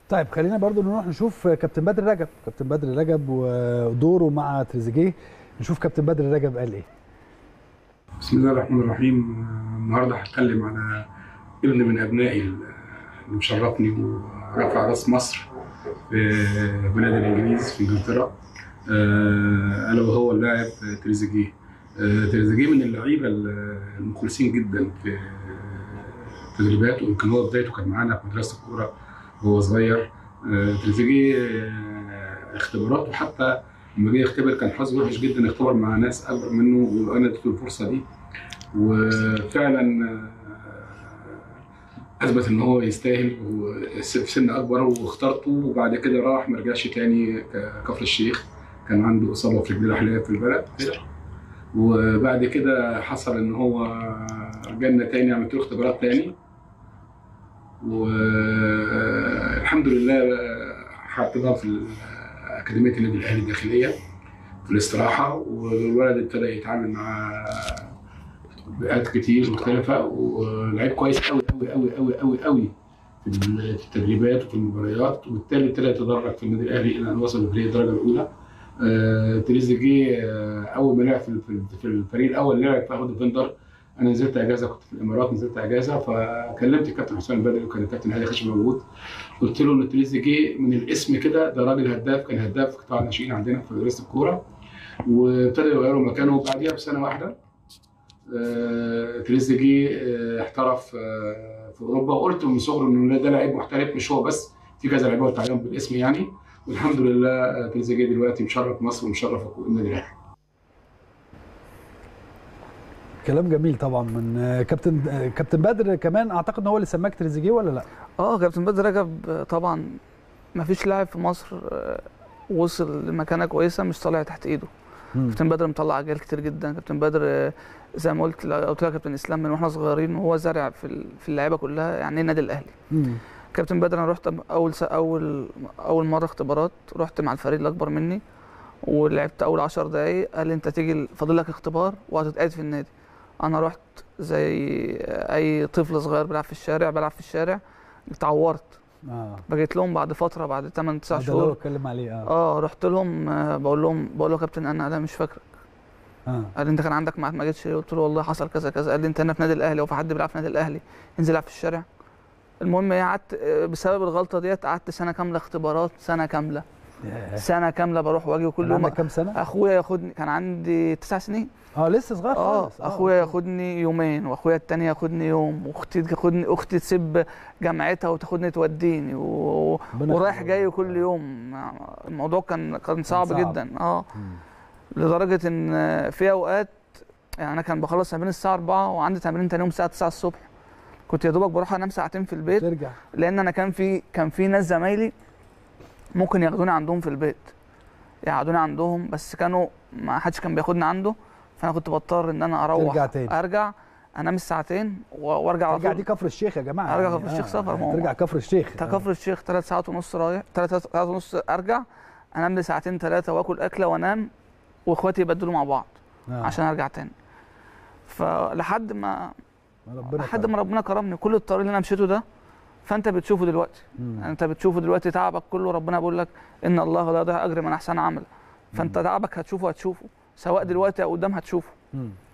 طيب خلينا برضو نروح نشوف كابتن بدر رجب كابتن بدر رجب ودوره مع تريزيجيه نشوف كابتن بدر رجب قال ايه بسم الله الرحمن الرحيم النهارده هتكلم على ابن من ابنائي اللي مشرفني ورفع راس مصر في بلاد الانجليز في انجلترا آه، الا وهو اللاعب تريزيجيه آه، تريزيجيه من اللعيبه المخلصين جدا في تدريباته يمكن هو بدايته كان معانا في مدرسه الكوره وهو صغير آه، تريزيجيه آه، اختباراته حتى لما جه يختبر كان حظه وحش جدا اختبر مع ناس اكبر منه وانا اديته الفرصه دي وفعلا آه، اثبت ان هو يستاهل في سن اكبر واخترته وبعد كده راح ما رجعش تاني ك- كفر الشيخ كان عنده اصابه في رجليه الحاليه في البلد وبعد كده حصل ان هو جالنا تاني عملت له اختبارات تاني والحمد لله حطيناه في اكاديميه النادي الاهلي الداخليه في الاستراحه والولد ابتدى يتعامل مع بيئات كتير مختلفه ولعيب كويس قوي قوي قوي قوي قوي قوي في التدريبات وفي المباريات وبالتالي ابتدى يتدرج في النادي الاهلي الى ان وصل لفريق الدرجه الاولى آه، تريزيجيه آه، اول ما لعب في في- في الفريق الاول لعب في اخد ديفندر انا نزلت اجازه كنت في الامارات نزلت اجازه فكلمت الكابتن حسام البدري وكان الكابتن هادي خشب موجود قلت له ان تريزيجيه من الاسم كده ده راجل هداف كان هداف في قطاع الناشئين عندنا في مدرسه الكوره وابتدى يغيروا مكانه وبعديها بسنه واحده آه، تريزيجيه آه، احترف آه، في اوروبا وقلت من صغره انه ده لعيب محترف مش هو بس في كذا لعيبه قلت عليهم بالاسم يعني والحمد لله آه، تريزيجيه دلوقتي مشرف مصر ومشرف النادي الاهلي كلام جميل طبعا من آه، كابتن آه، كابتن بدر كمان اعتقد ان هو اللي سماك تريزيجيه ولا لا اه كابتن بدر رجب آه، طبعا ما فيش لاعب في مصر آه، وصل لمكانه كويسه مش طالع تحت ايده مم. كابتن بدر مطلع اجيال كتير جدا كابتن بدر آه، زي ما قلت قلت لك كابتن اسلام من واحنا صغيرين وهو زارع في ال- في اللعيبه كلها يعني ايه النادي الاهلي مم. كابتن بدر انا رحت اول س... اول اول مره اختبارات رحت مع الفريق الاكبر مني ولعبت اول 10 دقايق قال لي انت تيجي فاضل لك اختبار وهتتقعد في النادي انا رحت زي اي طفل صغير بيلعب في الشارع بلعب في الشارع اتعورت اه بقيت لهم بعد فتره بعد 8 9 ده اللي هو شهور اتكلم عليه اه اه رحت لهم آه، بقول لهم بقول له يا كابتن انا انا مش فاكرك اه قال لي انت كان عندك معاد ما جيتش ليه؟ قلت له والله حصل كذا كذا قال لي انت هنا في نادي الاهلي وفي حد بيلعب في نادي الاهلي ينزل يلعب في الشارع المهم إيه، قعدت آه، بسبب الغلطه ديت قعدت سنه كامله اختبارات سنه كامله ياه. سنه كامله بروح واجي وكل كان يوم عندك كام سنه اخويا ياخدني كان عندي تسع سنين اه لسه صغير اه خالص اخويا ياخدني يومين واخويا التاني ياخدني يوم واختي تاخدني اختي تسيب جامعتها وتاخدني توديني و... ربنا ورايح يخليك. جاي كل يوم الموضوع كان كان صعب, صعب. جدا اه مم. لدرجه ان في اوقات يعني انا كان بخلص تمرين الساعه 4 وعندي تمرين تاني يوم الساعه 9 الصبح كنت يا دوبك بروح انام ساعتين في البيت ترجع لان انا كان في كان في ناس زمايلي ممكن ياخدوني عندهم في البيت يقعدوني عندهم بس كانوا ما حدش كان بياخدني عنده فانا كنت بضطر ان انا اروح ترجع تاني. ارجع انام الساعتين و- وارجع على ترجع طول دي كفر الشيخ يا جماعه أرجع يعني كفر الشيخ سفر، ما هو- ترجع كفر الشيخ تا كفر الشيخ ثلاث ساعات ونص رايح ثلاث ساعات ونص ارجع انام لي ساعتين ثلاثه واكل اكله وانام واخواتي يبدلوا مع بعض آه. عشان ارجع تاني فلحد ما ربنا لحد كرم. ما ربنا كرمني كل الطريق اللي انا مشيته ده فانت بتشوفه دلوقتي مم. انت بتشوفه دلوقتي تعبك كله ربنا بيقول لك ان الله لا يضيع اجر من احسن عمل فانت تعبك هتشوفه هتشوفه سواء دلوقتي او قدام هتشوفه مم.